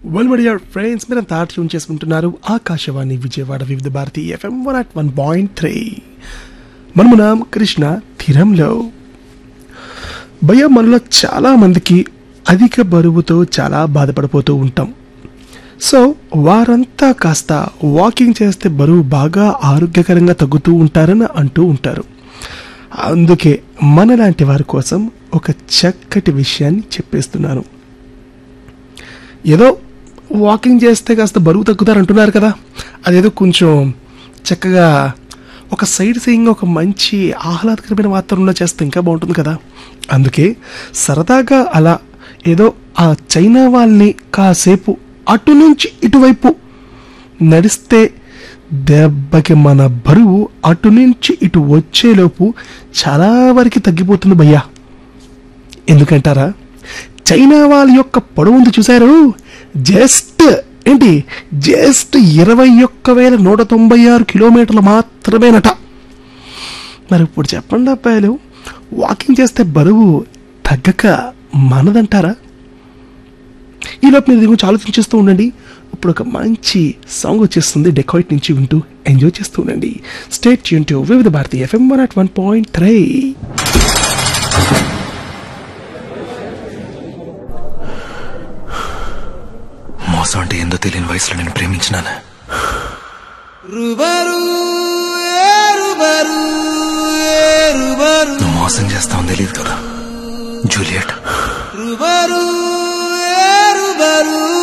వెల్మడియర్ friends మీరంతా tune చేసుకుంటున్నారు Akashvani Vijayawada Vividh Bharati FM one at one point three మనమునాం కృష్ణ తీరంలో భయ మనలో చాలా మందికి అధిక బరువుతో చాలా బాధపడిపోతూ ఉంటాం సో వారంతా కాస్త వాకింగ్ చేస్తే బరువు బాగా ఆరోగ్యకరంగా తగ్గుతూ ఉంటారని అంటూ ఉంటారు అందుకే మనలాంటి వారి కోసం ఒక చక్కటి విషయాన్ని చెప్పేస్తున్నాను ఏదో వాకింగ్ చేస్తే కాస్త బరువు తగ్గుతారు అంటున్నారు కదా అదేదో కొంచెం చక్కగా ఒక సైడ్ సీయింగ్ ఒక మంచి ఆహ్లాదకరమైన వాతావరణంలో చేస్తే ఇంకా బాగుంటుంది కదా అందుకే సరదాగా అలా ఏదో ఆ చైనా వాళ్ళని కాసేపు అటు నుంచి ఇటువైపు నడిస్తే దెబ్బకి మన బరువు అటు నుంచి ఇటు వచ్చేలోపు చాలా వరకు తగ్గిపోతుంది భయ్యా ఎందుకంటారా చైనా వాళ్ళ యొక్క పొడవు ఉంది చూశారు జస్ట్ ఏంటి జస్ట్ ఇరవై ఒక్క వేల నూట తొంభై ఆరు కిలోమీటర్లు మాత్రమేనట మరి ఇప్పుడు చెప్పండి అబ్బాయిలు వాకింగ్ చేస్తే బరువు తగ్గక మనదంటారా ఈలోపు మీరు దీని గురించి ఆలోచించేస్తూ ఉండండి ఇప్పుడు ఒక మంచి సాంగ్ వచ్చేస్తుంది డెకాయిట్ నుంచి వింటూ ఎంజాయ్ చేస్తూ ఉండండి state tuned to Vividh Bharati FM one at one point three మోసం అంటే ఏందో తెలియని వయసులో నేను ప్రేమించినాను రుబరు ఏ రుబరు ఏ రుబరు నువ్వు మోసం చేస్తావని తెలియదు కదా జూలియట్ రుబరు ఏ రుబరు